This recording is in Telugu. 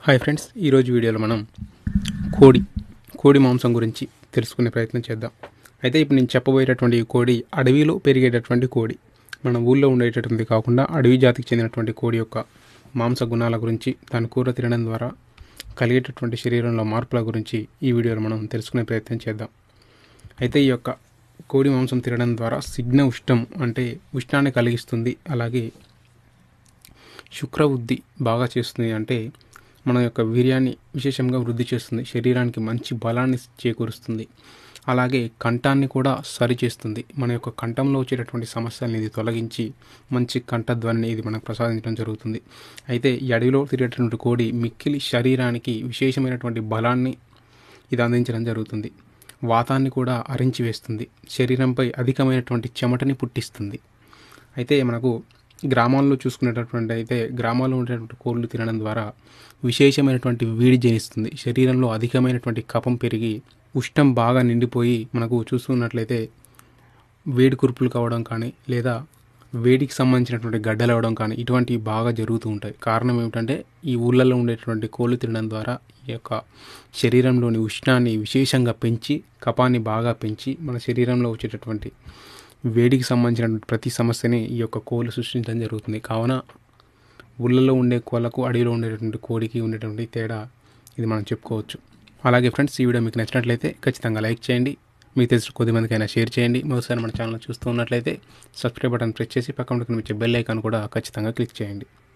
హాయ్ ఫ్రెండ్స్ ఈరోజు వీడియోలో మనం కోడి కోడి మాంసం గురించి తెలుసుకునే ప్రయత్నం చేద్దాం అయితే ఇప్పుడు నేను చెప్పబోయేటటువంటి ఈ కోడి అడవిలో పెరిగేటటువంటి కోడి మన ఊళ్ళో ఉండేటటువంటి కాకుండా అడవి జాతికి చెందినటువంటి కోడి యొక్క మాంస గుణాల గురించి దాని కూర తినడం ద్వారా కలిగేటటువంటి శరీరంలో మార్పుల గురించి ఈ వీడియోలో మనం తెలుసుకునే ప్రయత్నం చేద్దాం అయితే ఈ యొక్క కోడి మాంసం తినడం ద్వారా సిగ్న ఉష్ణం అంటే ఉష్ణాన్ని కలిగిస్తుంది అలాగే శుక్రవృద్ధి బాగా చేస్తుంది అంటే మన యొక్క వీర్యాన్ని విశేషంగా వృద్ధి చేస్తుంది శరీరానికి మంచి బలాన్ని చేకూరుస్తుంది అలాగే కంఠాన్ని కూడా సరిచేస్తుంది మన యొక్క కంఠంలో వచ్చేటటువంటి సమస్యల్ని ఇది తొలగించి మంచి కంఠధ్వనిని ఇది మనకు ప్రసాదించడం జరుగుతుంది అయితే ఈ అడవిలో తిరిగేటటువంటి కోడి మిక్కిలి శరీరానికి విశేషమైనటువంటి బలాన్ని ఇది అందించడం జరుగుతుంది వాతాన్ని కూడా అరించి వేస్తుంది శరీరంపై అధికమైనటువంటి చెమటని పుట్టిస్తుంది అయితే మనకు గ్రామాల్లో చూసుకునేటటువంటి అయితే గ్రామాల్లో ఉండేటువంటి కోళ్ళు తినడం ద్వారా విశేషమైనటువంటి వేడి జనిస్తుంది శరీరంలో అధికమైనటువంటి కఫం పెరిగి ఉష్ణం బాగా నిండిపోయి మనకు చూస్తున్నట్లయితే వేడి కురుపులు కావడం కానీ లేదా వేడికి సంబంధించినటువంటి గడ్డలు అవడం కానీ ఇటువంటివి బాగా జరుగుతూ ఉంటాయి కారణం ఏమిటంటే ఈ ఊళ్ళల్లో ఉండేటువంటి కోళ్ళు తినడం ద్వారా ఈ యొక్క శరీరంలోని ఉష్ణాన్ని విశేషంగా పెంచి కపాన్ని బాగా పెంచి మన శరీరంలో వచ్చేటటువంటి వేడికి సంబంధించినటువంటి ప్రతి సమస్యని ఈ యొక్క కోళ్ళు సృష్టించడం జరుగుతుంది కావున ఊళ్ళలో ఉండే కోళ్ళకు అడవిలో ఉండేటటువంటి కోడికి ఉండేటువంటి తేడా ఇది మనం చెప్పుకోవచ్చు అలాగే ఫ్రెండ్స్ ఈ వీడియో మీకు నచ్చినట్లయితే ఖచ్చితంగా లైక్ చేయండి మీకు తెలిసిన కొద్ది మందికైనా షేర్ చేయండి మరోసారి మన ఛానల్ చూస్తూ ఉన్నట్లయితే సబ్స్క్రైబ్ బటన్ ప్రెస్ చేసి పక్కన కనిపించే బెల్ ఐకాన్ కూడా ఖచ్చితంగా క్లిక్ చేయండి